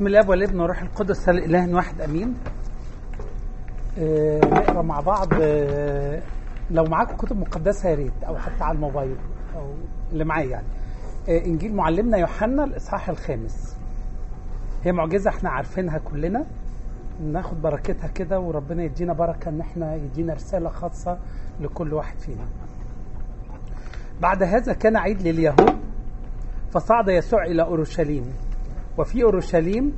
بسم الله والابن والروح القدس الاله واحد امين آه نقرا مع بعض آه لو معاكم كتب مقدسه يا ريت او حتى على الموبايل او اللي معايا يعني آه انجيل معلمنا يوحنا الاصحاح الخامس هي معجزه احنا عارفينها كلنا ناخد بركتها كده وربنا يدينا بركه ان احنا يدينا رساله خاصه لكل واحد فينا بعد هذا كان عيد لليهود فصعد يسوع الى اورشليم وفي اورشليم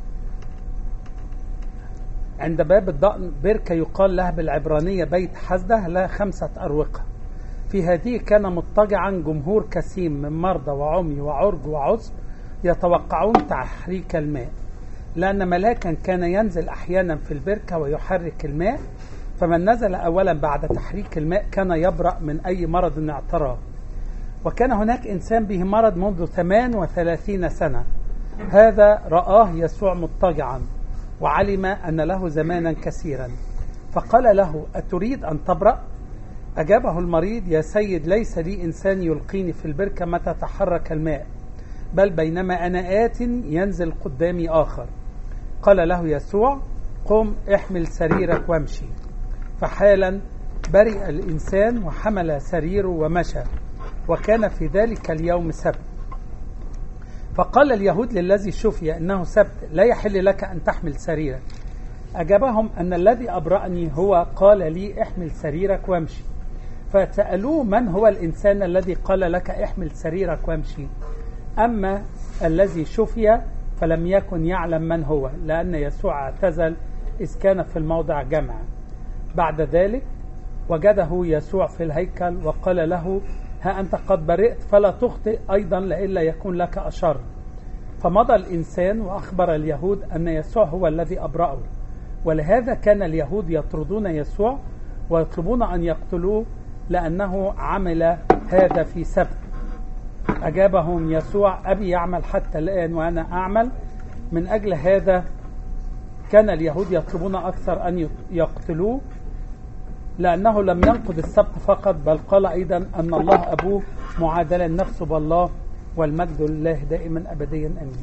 عند باب الضأن بركة يقال لها بالعبرانية بيت حزدة لها خمسة أروقة في هذه كان مضطجعا جمهور كثير من مرضى وعمي وعرج وعزب يتوقعون تحريك الماء لأن ملاكا كان ينزل أحيانا في البركة ويحرك الماء فمن نزل أولا بعد تحريك الماء كان يبرأ من أي مرض اعتراه وكان هناك إنسان به مرض منذ 38 سنة هذا رآه يسوع مضطجعا وعلم أن له زمانا كثيرا فقال له أتريد أن تبرأ؟ أجابه المريض يا سيد ليس لي إنسان يلقيني في البركة متى تحرك الماء بل بينما أنا آت ينزل قدامي آخر قال له يسوع قم احمل سريرك وامشي فحالا برئ الإنسان وحمل سريره ومشى وكان في ذلك اليوم سبت فقال اليهود للذي شفي انه سبت لا يحل لك ان تحمل سريرك اجابهم ان الذي ابرأني هو قال لي احمل سريرك وامشي فسالوه من هو الانسان الذي قال لك احمل سريرك وامشي اما الذي شفي فلم يكن يعلم من هو لان يسوع اعتزل اذ كان في الموضع جمع بعد ذلك وجده يسوع في الهيكل وقال له ها أنت قد برئت فلا تخطئ أيضا لئلا يكون لك أشر فمضى الإنسان وأخبر اليهود أن يسوع هو الذي أبرأه ولهذا كان اليهود يطردون يسوع ويطلبون أن يقتلوه لأنه عمل هذا في سبت أجابهم يسوع أبي يعمل حتى الآن وأنا أعمل من أجل هذا كان اليهود يطلبون أكثر أن يقتلوه لأنه لم ينقض السبت فقط بل قال أيضا أن الله أبوه معادلا نفسه بالله والمجد لله دائما أبديا أمين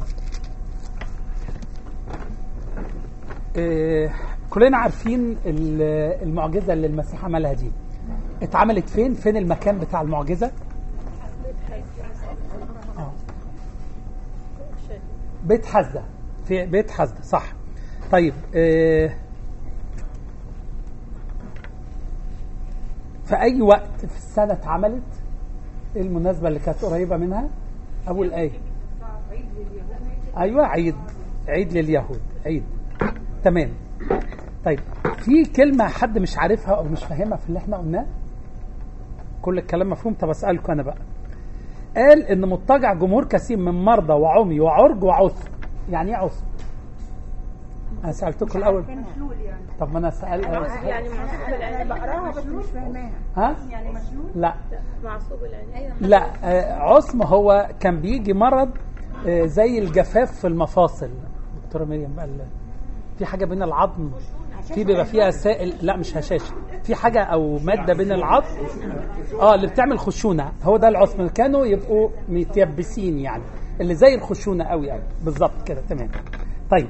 إيه كلنا عارفين المعجزة اللي المسيح عملها دي اتعملت فين فين المكان بتاع المعجزة آه. بيت حزة في بيت حزة صح طيب إيه في اي وقت في السنه اتعملت ايه المناسبه اللي كانت قريبه منها اول ايه ايوه عيد عيد لليهود عيد تمام طيب في كلمه حد مش عارفها او مش فاهمها في اللي احنا قلناه كل الكلام مفهوم طب اسالكم انا بقى قال ان مضطجع جمهور كثير من مرضى وعمي وعرج وعسر يعني ايه عسر انا سالتكم الاول طب ما انا سال يعني معصوب العين بقراها بس مش فاهماها ها يعني مشلول لا معصوب العين لا آه، عصم هو كان بيجي مرض آه، زي الجفاف في المفاصل دكتوره مريم قال في حاجه بين العظم في بيبقى فيها سائل لا مش هشاشه في حاجه او ماده بين العظم اه اللي بتعمل خشونه هو ده العصم كانوا يبقوا متيبسين يعني اللي زي الخشونه قوي يعني بالظبط كده تمام طيب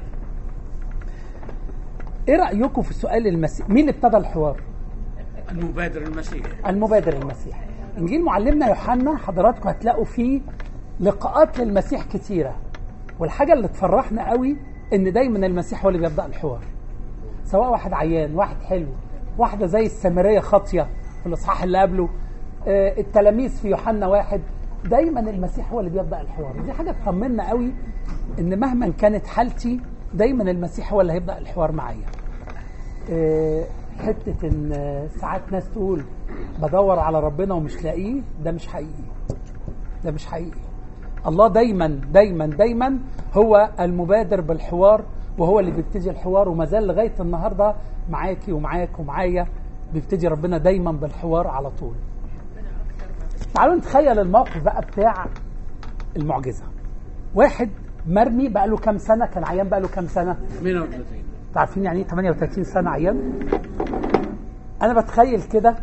ايه رايكم في سؤال المسيح مين اللي ابتدى الحوار المبادر المسيح المبادر المسيح انجيل معلمنا يوحنا حضراتكم هتلاقوا فيه لقاءات للمسيح كتيره والحاجه اللي تفرحنا قوي ان دايما المسيح هو اللي بيبدا الحوار سواء واحد عيان واحد حلو واحده زي السامريه خاطيه في الاصحاح اللي قبله آه، التلاميذ في يوحنا واحد دايما المسيح هو اللي بيبدا الحوار دي حاجه تطمنا قوي ان مهما كانت حالتي دايما المسيح هو اللي هيبدا الحوار معايا آه، حته ان آه، ساعات ناس تقول بدور على ربنا ومش لاقيه ده مش حقيقي ده مش حقيقي الله دايما دايما دايما هو المبادر بالحوار وهو اللي بيبتدي الحوار وما زال لغايه النهارده معاكي ومعاك ومعايا بيبتدي ربنا دايما بالحوار على طول تعالوا نتخيل الموقف بقى بتاع المعجزه واحد مرمي بقى له كام سنه كان عيان بقى له كام سنه 38 انتوا عارفين يعني ايه 38 سنه عيان انا بتخيل كده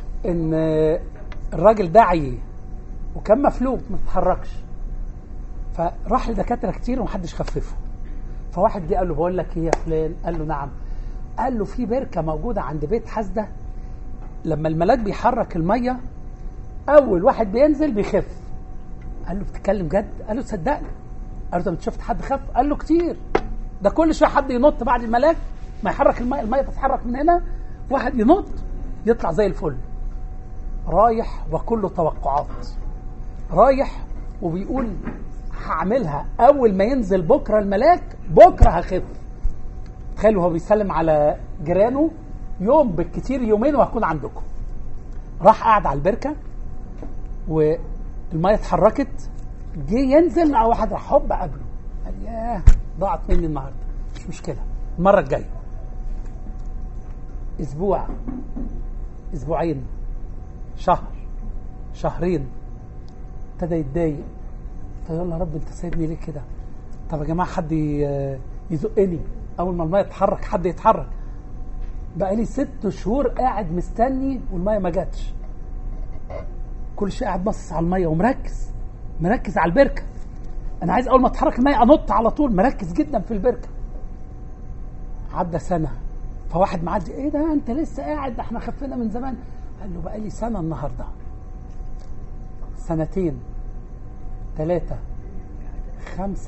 ان الراجل ده عيه وكان مفلوج ما بيتحركش فراح لدكاتره كتير ومحدش خففه فواحد جه قال له بقول لك ايه يا فلان قال له نعم قال له في بركه موجوده عند بيت حسده لما الملاك بيحرك الميه اول واحد بينزل بيخف قال له بتتكلم جد قال له صدقني قال له طب انت شفت حد خف قال له كتير ده كل شويه حد ينط بعد الملاك ما يحرك الميه الميه تتحرك من هنا واحد ينط يطلع زي الفل رايح وكله توقعات رايح وبيقول هعملها اول ما ينزل بكره الملاك بكره هخف تخيلوا هو بيسلم على جيرانه يوم بالكتير يومين وهكون عندكم راح قاعد على البركه والميه اتحركت جه ينزل مع واحد راح هوب قبله قال ياه ضاعت مني النهارده مش مشكله المره الجايه اسبوع اسبوعين شهر شهرين ابتدى يتضايق فيقول يا رب انت سايبني ليه كده طب يا جماعه حد ي- يزقني اول ما الميه تتحرك حد يتحرك بقى لي ست شهور قاعد مستني والميه ما جاتش كل شيء قاعد باصص على الميه ومركز مركز على البركه انا عايز اول ما اتحرك الميه انط على طول مركز جدا في البركه عدى سنه فواحد معدي ايه ده انت لسه قاعد ده احنا خفينا من زمان قال له بقى لي سنه النهارده سنتين ثلاثة خمسة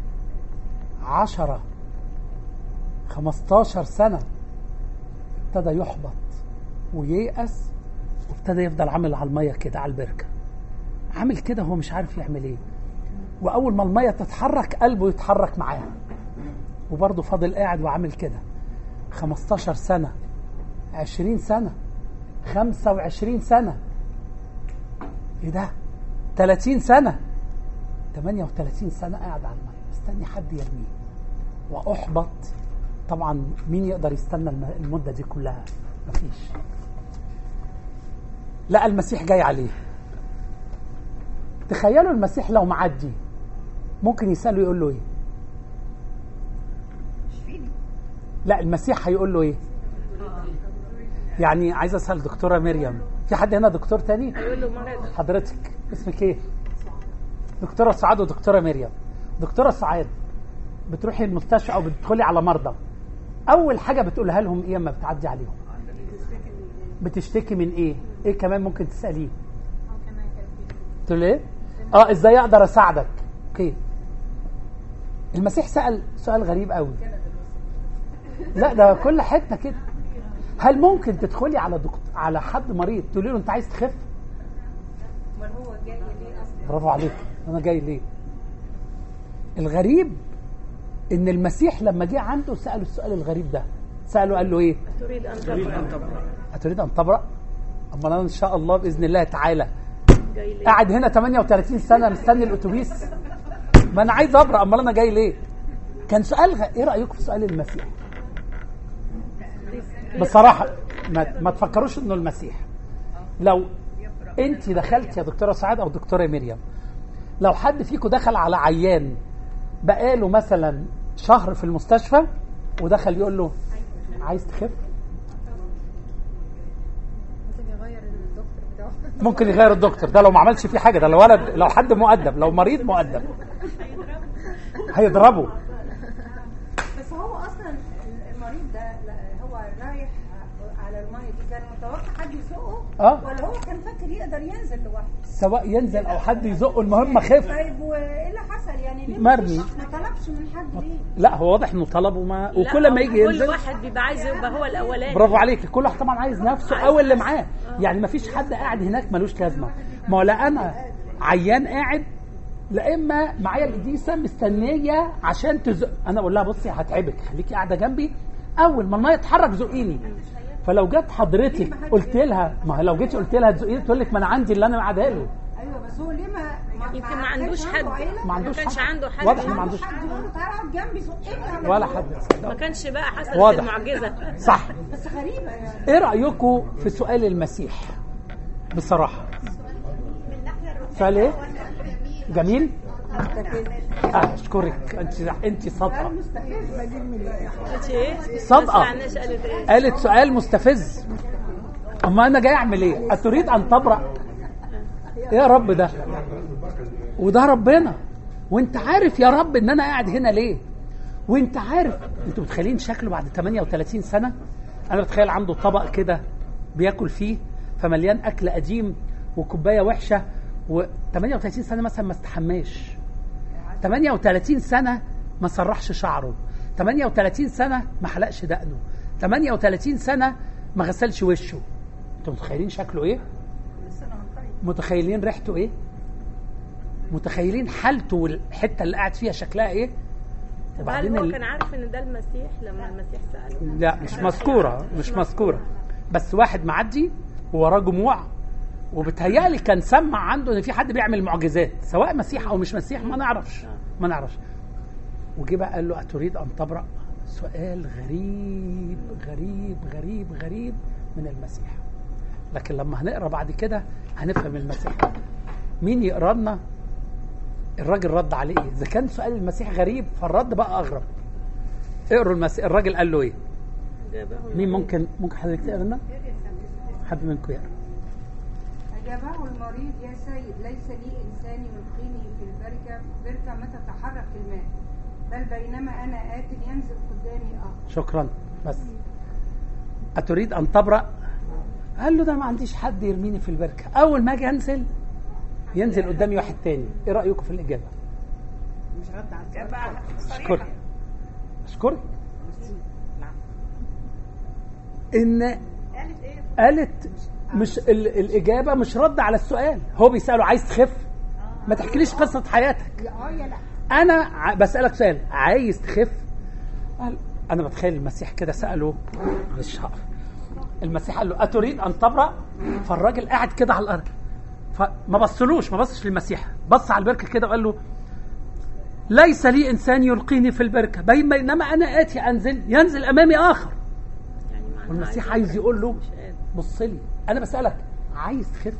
عشرة خمستاشر سنة ابتدى يحبط وييأس وابتدى يفضل عامل على المية كده على البركة عامل كده هو مش عارف يعمل ايه وأول ما المية تتحرك قلبه يتحرك معاها وبرضه فاضل قاعد وعامل كده 15 سنة 20 سنة 25 سنة ايه ده 30 سنة 38 سنة قاعد على المية مستني حد يرميه وأحبط طبعا مين يقدر يستنى الم- المدة دي كلها مفيش لقى المسيح جاي عليه تخيلوا المسيح لو معدي ممكن يسأله يقول له ايه لا المسيح هيقول له ايه يعني عايز اسال دكتوره مريم في حد هنا دكتور تاني هيقول له مرض حضرتك اسمك ايه دكتوره سعاد ودكتوره مريم دكتوره سعاد بتروحي المستشفى او بتدخلي على مرضى اول حاجه بتقولها لهم ايه اما بتعدي عليهم بتشتكي من ايه ايه كمان ممكن تساليه تقول ايه اه ازاي اقدر اساعدك اوكي المسيح سال سؤال غريب قوي لا ده كل حته كده هل ممكن تدخلي على دكتور على حد مريض تقولي له انت عايز تخف امال هو جاي ليه اصلا برافو عليك انا جاي ليه الغريب ان المسيح لما جه عنده ساله السؤال الغريب ده ساله قال له ايه تريد ان تريد تبرأ ان تبرأ اتريد ان تبرأ اما انا ان شاء الله باذن الله تعالى جاي ليه قاعد هنا 38 سنه مستني الاتوبيس ما انا عايز ابرأ امال انا جاي ليه كان سؤال غ... ايه رايكم في سؤال المسيح بصراحه ما, ما تفكروش انه المسيح لو انت دخلت يا دكتوره سعاد او دكتوره مريم لو حد فيكم دخل على عيان بقاله مثلا شهر في المستشفى ودخل يقول له عايز تخف ممكن يغير الدكتور بتاعه ممكن يغير الدكتور ده لو ما عملش فيه حاجه ده لو ولد لو حد مؤدب لو مريض مؤدب هيضربه بس هو اصلا المريض ده لا، هو رايح على الميه دي كان متوقع حد يزقه آه. ولا هو كان فاكر يقدر ينزل لوحده سواء ينزل او حد يزقه المهم خف طيب وايه اللي حصل يعني ليه مرمي. مفيش- ما طلبش من حد ليه لا هو واضح انه طلب وما وكل لا، ما يجي كل ينزل واحد بيبقى عايز يبقى هو الاولاني برافو عليك كل واحد طبعا عايز نفسه او اللي معاه يعني ما فيش حد قاعد هناك ملوش لازمه ما هو لا انا عيان قاعد لا اما معايا القديسه مستنيه عشان تزق انا اقول لها بصي هتعبك خليكي قاعده جنبي اول ما الميه تتحرك زقيني فلو جت حضرتك قلت لها ما هو لو جيتي قلت لها تزقيني تقول لك ما انا عندي اللي انا قاعدها له ايوه بس هو ليه ما يمكن ما عندوش كانش حد عنده عيلة؟ ما عندوش كانش حد. عنده حد واضح إنه ما ما عندوش عندوش حد يقول له تعالى اقعد جنبي زقني ولا حد ما كانش بقى حصلت واضح. المعجزه صح بس غريبه يعني ايه رايكم في سؤال المسيح بصراحه سؤال ايه جميل آه، اشكرك انت انت صادقه مستفزه دي من قلت ايه؟ صادقة. ما سمعناش قالت ايه؟ قالت سؤال مستفز اما انا جاي اعمل ايه اتريد ان تبرأ ايه يا رب ده وده ربنا وانت عارف يا رب ان انا قاعد هنا ليه وانت عارف انتوا متخيلين شكله بعد 38 سنه انا بتخيل عنده طبق كده بياكل فيه فمليان اكل قديم وكوبايه وحشه و38 سنه مثلا ما استحماش 38 سنه ما سرحش شعره 38 سنه ما حلقش دقنه 38 سنه ما غسلش وشه انتوا متخيلين شكله ايه متخيلين ريحته ايه متخيلين حالته والحته اللي قاعد فيها شكلها ايه طب هل هو ال- كان عارف ان ده المسيح لما المسيح ساله لا مش مذكوره مش مذكوره بس واحد معدي ووراه جموع وبتهيألي كان سمع عنده ان في حد بيعمل معجزات سواء مسيح او مش مسيح ما نعرفش ما نعرفش وجي بقى قال له اتريد ان تبرأ سؤال غريب غريب غريب غريب من المسيح لكن لما هنقرا بعد كده هنفهم المسيح مين يقرا لنا الراجل رد عليه ايه اذا كان سؤال المسيح غريب فالرد بقى اغرب اقروا المسيح الراجل قال له ايه جابه مين ممكن ممكن حضرتك تقرا لنا حد منكم يقرا أجابه المريض يا سيد ليس لي إنسان يلقيني في البركة بركة متى تحرك الماء بل بينما أنا آت ينزل قدامي آخر شكرا بس أتريد أن تبرأ قال له ده ما عنديش حد يرميني في البركة أول ما أجي أنزل ينزل قدامي واحد تاني إيه رأيكم في الإجابة أشكرك أشكرك إن قالت مش ال- الإجابة مش رد على السؤال هو بيسأله عايز تخف ما تحكيليش قصة حياتك اه يا لا انا ع- بسالك سؤال عايز تخف قال انا بتخيل المسيح كده ساله مش هقف المسيح قال له اتريد ان تبرا فالراجل قاعد كده على الارض فما بصلوش ما بصش للمسيح بص على البركه كده وقال له ليس لي انسان يلقيني في البركه بين- بينما انا اتي انزل ينزل امامي اخر يعني معناه والمسيح عايز عايز يقول له مش قادر. بص لي انا بسالك عايز تخف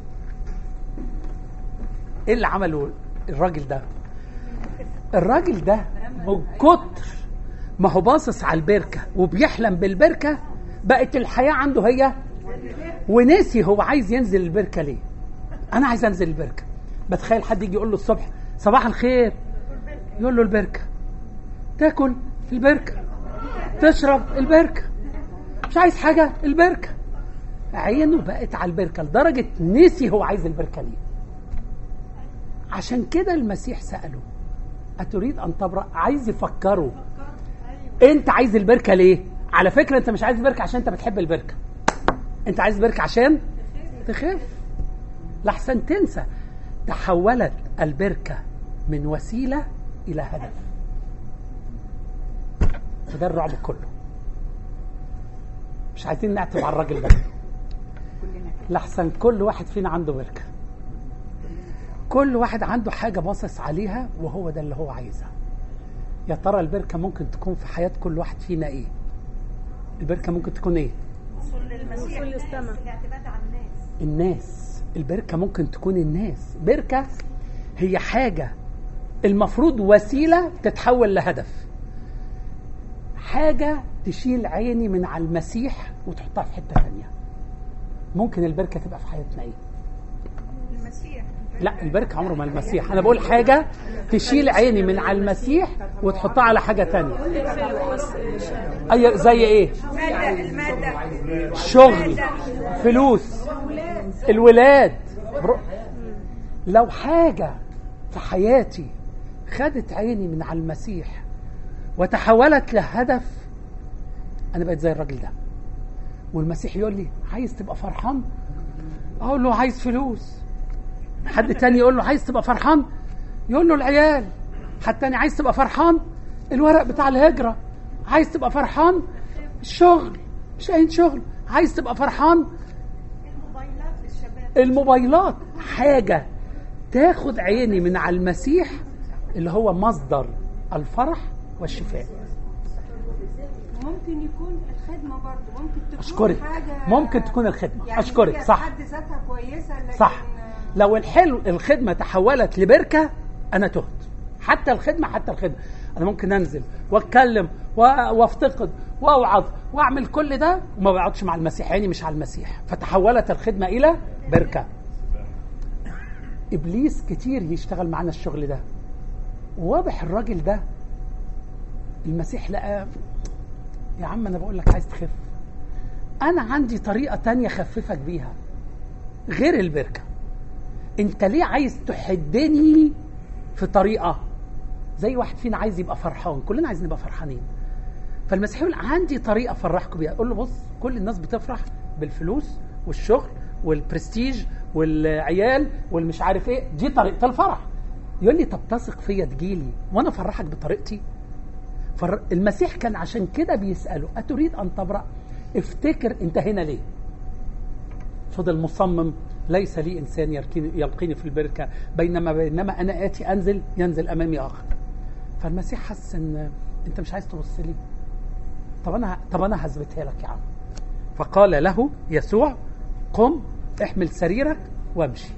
ايه اللي عمله الراجل ده الراجل ده من كتر ما هو باصص على البركه وبيحلم بالبركه بقت الحياه عنده هي ونسي هو عايز ينزل البركه ليه انا عايز انزل البركه بتخيل حد يجي يقول له الصبح صباح الخير يقول له البركه تاكل في البركه تشرب البركه مش عايز حاجه البركه عينه بقت على البركه لدرجه نسي هو عايز البركه ليه عشان كده المسيح ساله اتريد ان تبرأ عايز يفكره انت عايز البركه ليه على فكره انت مش عايز البركه عشان انت بتحب البركه انت عايز البركه عشان تخاف لحسن تنسى تحولت البركه من وسيله الى هدف وده الرعب كله مش عايزين نعتب على الراجل ده لحسن كل واحد فينا عنده بركه كل واحد عنده حاجه باصص عليها وهو ده اللي هو عايزها يا ترى البركه ممكن تكون في حياه كل واحد فينا ايه البركه ممكن تكون ايه وصول للسما الناس البركه ممكن تكون الناس بركه هي حاجه المفروض وسيله تتحول لهدف حاجه تشيل عيني من على المسيح وتحطها في حته ثانيه ممكن البركه تبقى في حياتنا ايه المسيح لا البركه عمره ما المسيح انا بقول حاجه تشيل عيني من على المسيح وتحطها على حاجه تانية فلوس شهادة. اي زي ايه المادة المادة شغل فلوس الولاد برو- لو حاجة في حياتي خدت عيني من على المسيح وتحولت لهدف أنا بقيت زي الراجل ده والمسيح يقول لي عايز تبقى فرحان أقول له عايز فلوس حد تاني يقول له عايز تبقى فرحان يقول له العيال حد تاني عايز تبقى فرحان الورق بتاع الهجرة عايز تبقى فرحان الشغل مش لاقيين شغل عايز تبقى فرحان الموبايلات للشباب الموبايلات حاجة تاخد عيني من على المسيح اللي هو مصدر الفرح والشفاء ممكن يكون الخدمة برضه ممكن تكون أشكرك حاجة ممكن تكون الخدمة يعني أشكرك هي صح في حد ذاتها كويسة لكن صح لو الحلو الخدمة تحولت لبركة أنا تهت حتى الخدمة حتى الخدمة أنا ممكن أنزل وأتكلم و- وأفتقد وأوعظ وأعمل كل ده وما بقعدش مع المسيح عيني مش على المسيح فتحولت الخدمة إلى بركة إبليس كتير يشتغل معانا الشغل ده واضح الراجل ده المسيح لقى يا عم انا بقول لك عايز تخف انا عندي طريقه تانية اخففك بيها غير البركه انت ليه عايز تحدني في طريقه زي واحد فينا عايز يبقى فرحان كلنا عايزين نبقى فرحانين فالمسيح يقول عندي طريقه افرحكم بيها اقول له بص كل الناس بتفرح بالفلوس والشغل والبرستيج والعيال والمش عارف ايه دي طريقه الفرح يقول لي طب تثق فيا تجيلي وانا افرحك بطريقتي فالمسيح كان عشان كده بيساله اتريد ان تبرأ افتكر انت هنا ليه فضل مصمم ليس لي انسان يلقيني, يلقيني في البركه بينما بينما انا اتي انزل ينزل امامي اخر فالمسيح حس ان انت مش عايز تبص لي طب انا طب انا هثبتها لك يا عم فقال له يسوع قم احمل سريرك وامشي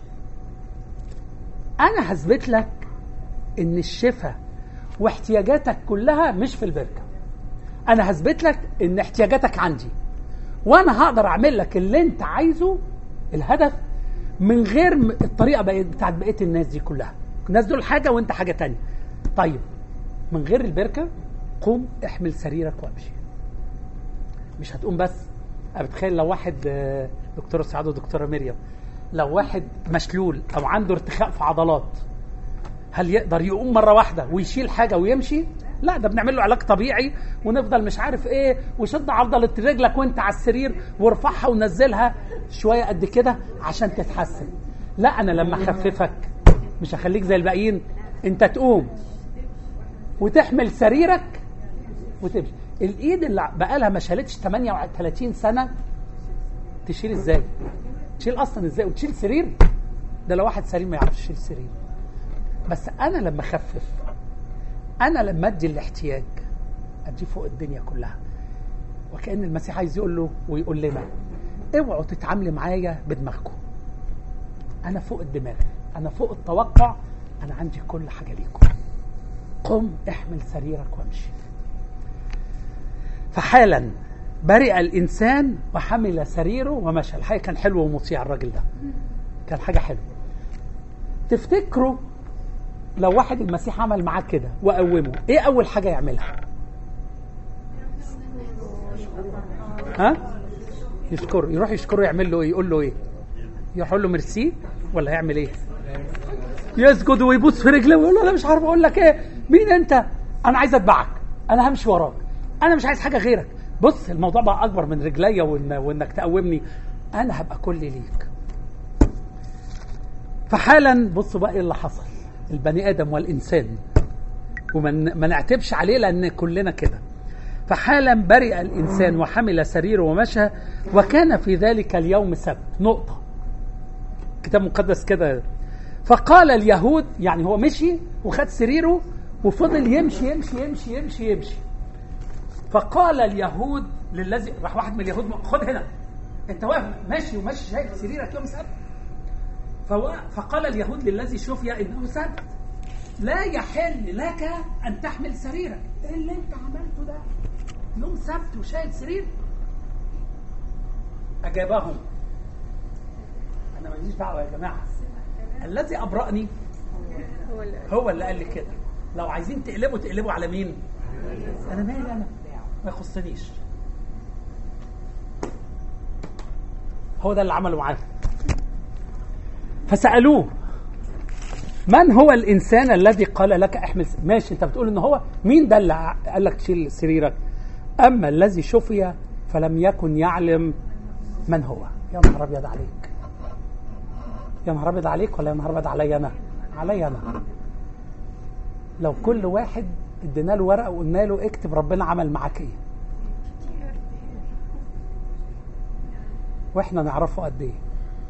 انا هثبت لك ان الشفاء واحتياجاتك كلها مش في البركه انا هثبت لك ان احتياجاتك عندي وانا هقدر اعمل لك اللي انت عايزه الهدف من غير م- الطريقه بقيت بتاعت بقيه الناس دي كلها الناس دول حاجه وانت حاجه تانية طيب من غير البركه قوم احمل سريرك وامشي مش هتقوم بس انا بتخيل لو واحد آه، دكتوره سعاد ودكتوره مريم لو واحد مشلول او عنده ارتخاء في عضلات هل يقدر يقوم مره واحده ويشيل حاجه ويمشي لا ده بنعمل له علاج طبيعي ونفضل مش عارف ايه وشد عضله رجلك وانت على السرير وارفعها ونزلها شويه قد كده عشان تتحسن لا انا لما اخففك مش هخليك زي الباقيين انت تقوم وتحمل سريرك وتمشي الايد اللي بقالها ما شالتش 38 سنه تشيل ازاي تشيل اصلا ازاي وتشيل سرير ده لو واحد سليم ما يعرفش يشيل سرير بس انا لما اخفف انا لما ادي الاحتياج اديه فوق الدنيا كلها وكان المسيح عايز يقول له ويقول لنا اوعوا تتعاملوا معايا بدماغكم انا فوق الدماغ انا فوق التوقع انا عندي كل حاجه ليكم قم احمل سريرك وامشي فحالا برئ الانسان وحمل سريره ومشى الحقيقه كان حلو ومطيع الراجل ده كان حاجه حلوه تفتكروا لو واحد المسيح عمل معاه كده وقومه ايه اول حاجه يعملها ها يشكره يروح يشكره يعمل له ايه يقول له ايه يقول له ميرسي ولا هيعمل ايه يسجد ويبوس في رجله ويقول له انا مش عارف اقول لك ايه مين انت انا عايز اتبعك انا همشي وراك انا مش عايز حاجه غيرك بص الموضوع بقى اكبر من رجليا وإن وانك تقومني انا هبقى كلي ليك فحالا بصوا بقى ايه اللي حصل البني ادم والانسان وما ما نعتبش عليه لان كلنا كده فحالا برئ الانسان وحمل سريره ومشى وكان في ذلك اليوم سبت نقطه كتاب مقدس كده فقال اليهود يعني هو مشي وخد سريره وفضل يمشي يمشي يمشي يمشي يمشي فقال اليهود للذي راح واحد من اليهود خد هنا انت واقف ماشي وماشي شايل سريرك يوم سبت فهو فقال اليهود للذي شفي انه سبت لا يحل لك ان تحمل سريرك ايه اللي انت عملته ده يوم سبت وشايل سرير اجابهم انا ماليش دعوه يا جماعه الذي ابرأني هو اللي هو اللي قال لي كده لو عايزين تقلبوا تقلبوا على مين انا مالي انا ما يخصنيش هو ده اللي عمله معاه فسالوه من هو الانسان الذي قال لك احمل س- ماشي انت بتقول ان هو مين ده اللي ع- قال لك تشيل سريرك اما الذي شفي فلم يكن يعلم من هو يا نهار ابيض عليك يا نهار ابيض عليك ولا يا نهار ابيض عليا انا عليا انا لو كل واحد ادينا له ورقه وقلنا له اكتب ربنا عمل معاك ايه واحنا نعرفه قد ايه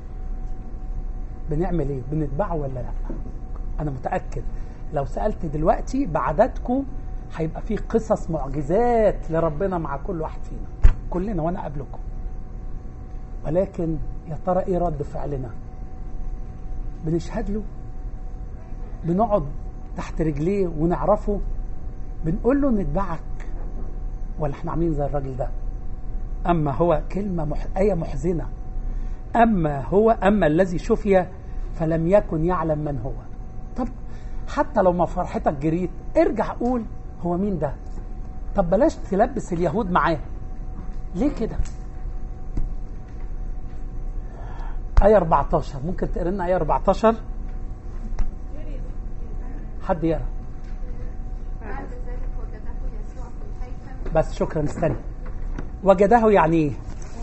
بنعمل ايه بنتبعه ولا لا انا متاكد لو سالت دلوقتي بعددكم هيبقى في قصص معجزات لربنا مع كل واحد فينا كلنا وانا قبلكم ولكن يا ترى ايه رد فعلنا بنشهد له بنقعد تحت رجليه ونعرفه بنقول له نتبعك ولا احنا عاملين زي الراجل ده اما هو كلمه مح... ايه محزنه اما هو اما الذي شفي فلم يكن يعلم من هو طب حتى لو ما فرحتك جريت ارجع قول هو مين ده طب بلاش تلبس اليهود معاه ليه كده آية 14 ممكن تقرا لنا آية 14 حد يقرا بعد ذلك وجده يسوع في الهيكل بس شكرا استنى وجده يعني ايه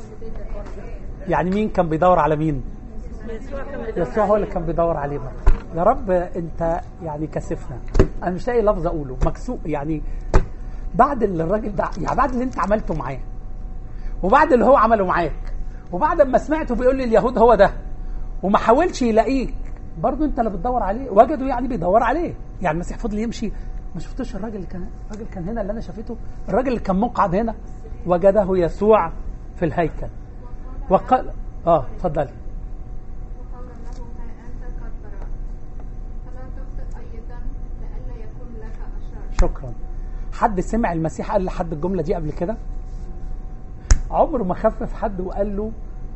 يعني مين كان بيدور على مين يسوع كان بيدور يسوع هو اللي كان بيدور عليه بقى يا رب انت يعني كسفنا انا مش لاقي لفظ اقوله مكسوق يعني بعد اللي الراجل ده يعني بعد اللي انت عملته معاه وبعد اللي هو عمله معاك وبعد ما سمعته بيقول لي اليهود هو ده وما حاولش يلاقيك برضه انت اللي بتدور عليه وجده يعني بيدور عليه يعني المسيح فضل يمشي ما شفتوش الراجل اللي كان الراجل كان هنا اللي انا شافته الراجل اللي كان مقعد هنا وجده يسوع في الهيكل وقال اه اتفضلي وقولا له ها أنت قد برأت فلا تخطئ أيضا لئلا يكون لك أشر شكرا حد سمع المسيح قال لحد الجمله دي قبل كده عمره ما خفف حد وقال له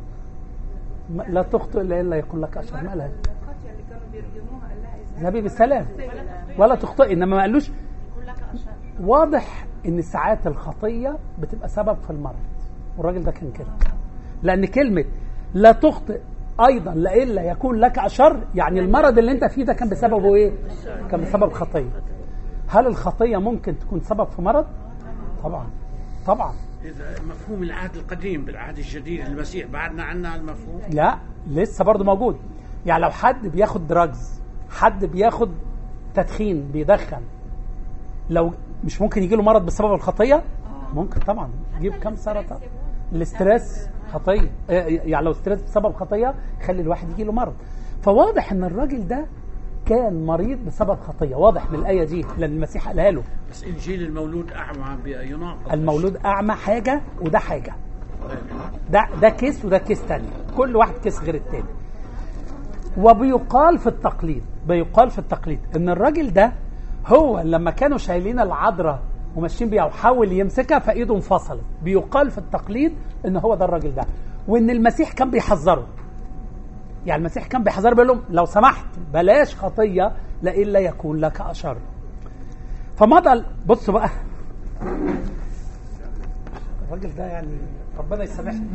ما- لا تخطئ الا الا يكون لك اشر ما قالها القافيه اللي كانوا بيرجموها قال لها اذهبي النبي بالسلام ولا تخطئ انما ما قالوش يكون لك اشر واضح ان ساعات الخطيه بتبقى سبب في المرض والراجل ده كان كده لان كلمه لا تخطئ ايضا لالا يكون لك اشر يعني المرض اللي انت فيه ده كان بسببه ايه كان بسبب خطيه هل الخطيه ممكن تكون سبب في مرض طبعا طبعا إذا مفهوم العهد القديم بالعهد الجديد المسيح بعدنا عنها المفهوم لا لسه برضه موجود يعني لو حد بياخد دراجز حد بياخد تدخين بيدخن لو مش ممكن يجي له مرض بسبب الخطيه ممكن طبعا يجيب كم سرطان الاسترس خطيه آه، يعني لو استرس بسبب خطيه يخلي الواحد يجي له مرض فواضح ان الراجل ده كان مريض بسبب خطيه واضح من الايه دي لان المسيح قالها له بس انجيل المولود اعمى بيناقض المولود اعمى حاجه وده حاجه ده ده كيس وده كيس تاني كل واحد كيس غير التاني وبيقال في التقليد بيقال في التقليد ان الراجل ده هو لما كانوا شايلين العذراء وماشيين بيها وحاول يمسكها فايده انفصلت بيقال في التقليد ان هو ده الراجل ده وان المسيح كان بيحذره يعني المسيح كان بيحذره بيقول لهم لو سمحت بلاش خطيه لئلا يكون لك اشر فمضى ال- بصوا بقى الراجل ده يعني ربنا يسامحني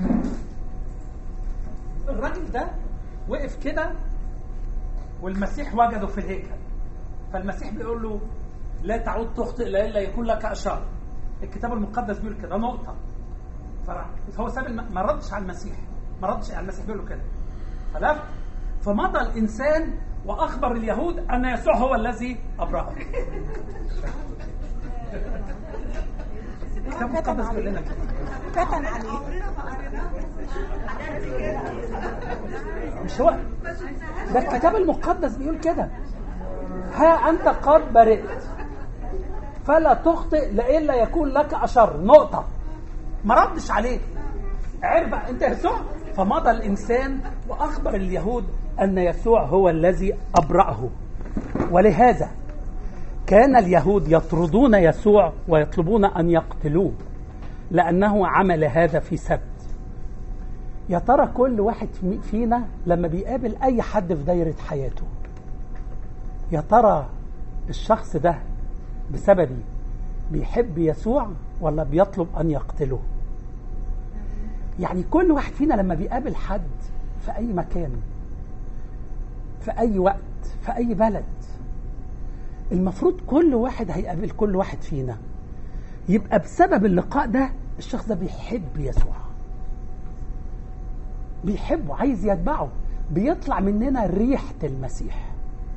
الراجل ده وقف كده والمسيح وجده في الهيكل فالمسيح بيقول له لا تعود تخطئ الا يكون لك اشر الكتاب المقدس بيقول كده نقطه فراح هو ساب الم... ما ردش على المسيح ما ردش على المسيح بيقول له كده فلف فمضى الانسان واخبر اليهود ان يسوع هو الذي ابرأه الكتاب المقدس بيقول لنا كده فتن عليه مش هو ده الكتاب المقدس بيقول كده ها انت قد برئت فلا تخطئ لئلا يكون لك اشر نقطه ما ردش عليه عرف انت يسوع فمضى الانسان واخبر اليهود ان يسوع هو الذي ابرأه ولهذا كان اليهود يطردون يسوع ويطلبون ان يقتلوه لانه عمل هذا في سبت يا ترى كل واحد في- فينا لما بيقابل اي حد في دايره حياته يا ترى الشخص ده بسببي بيحب يسوع ولا بيطلب ان يقتله يعني كل واحد فينا لما بيقابل حد في اي مكان في اي وقت في اي بلد المفروض كل واحد هيقابل كل واحد فينا يبقى بسبب اللقاء ده الشخص ده بيحب يسوع بيحبه عايز يتبعه بيطلع مننا ريحة المسيح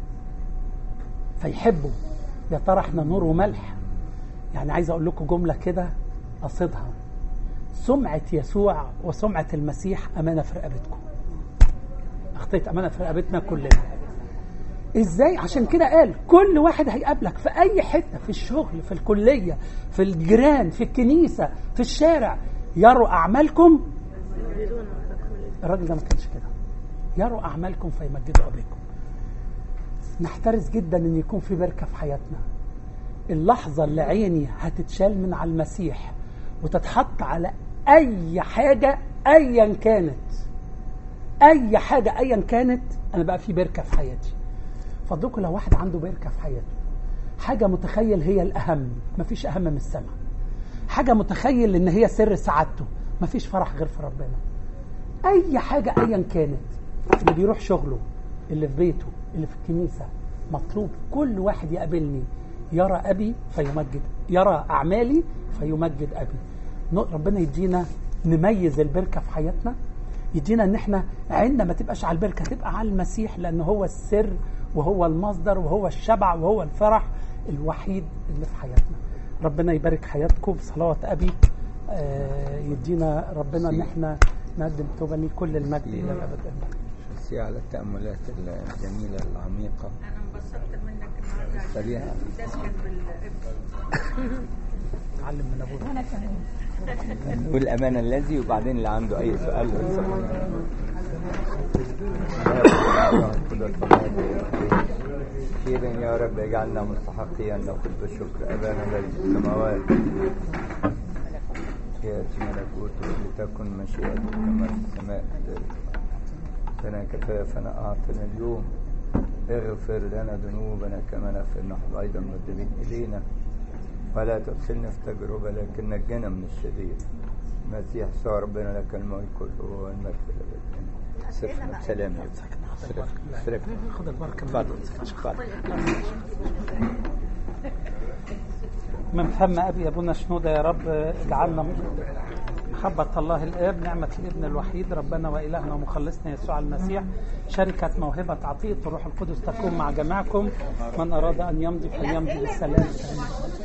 فيحبه يا ترى احنا نور وملح يعني عايز اقول لكم جملة كده قصدها سمعة يسوع وسمعة المسيح أمانة في رقبتكم أخطيت أمانة في رقبتنا كلنا ازاي عشان كده قال كل واحد هيقابلك في اي حته في الشغل في الكليه في الجيران في الكنيسه في الشارع يروا اعمالكم يريدون الراجل ده ما كانش كده يروا اعمالكم فيمجدوا ابيكم نحترس جدا ان يكون في بركه في حياتنا اللحظه اللي عيني هتتشال من على المسيح وتتحط على اي حاجه ايا كانت اي حاجه ايا كانت انا بقى في بركه في حياتي فضلكم لو واحد عنده بركه في حياته حاجه متخيل هي الاهم مفيش اهم من السماء حاجه متخيل ان هي سر سعادته مفيش فرح غير في ربنا اي حاجه ايا كانت اللي بيروح شغله اللي في بيته اللي في الكنيسه مطلوب كل واحد يقابلني يرى ابي فيمجد يرى اعمالي فيمجد ابي ن- ربنا يدينا نميز البركه في حياتنا يدينا ان احنا عيننا ما تبقاش على البركه تبقى على المسيح لان هو السر وهو المصدر وهو الشبع وهو الفرح الوحيد اللي في حياتنا ربنا يبارك حياتكم بصلوات ابي آه، يدينا ربنا ان احنا نقدم توبه ليه كل المجد الى الابد امين ميرسي على التأملات الجميلة العميقة انا انبسطت منك النهارده عشان سريعة. تسكن بالابن علم من ابونا والأمانة الذي وبعدين اللي عنده أي سؤال خيرا يا رب اجعلنا مستحقين نأخذ بالشكر أبانا الذي في السماوات يأتي ملكوتك لتكن مشيئتك كما في السماء كذلك لنا كفافنا أعطنا اليوم اغفر لنا ذنوبنا كما نغفر نحن أيضا مذنبين إلينا ولا تدخلنا في تجربة لكن نجنا من الشرير المسيح يسوع ربنا لك الملك كله والمجد للأبد سلام سلام يا سلام سلام خد البركه من تفضل تفضل من فم ابي ابونا شنوده يا رب اجعلنا محبة الله الآب نعمة الابن الوحيد ربنا وإلهنا ومخلصنا يسوع المسيح شركة موهبة عطية الروح القدس تكون مع جميعكم من أراد أن يمضي فليمضي بالسلام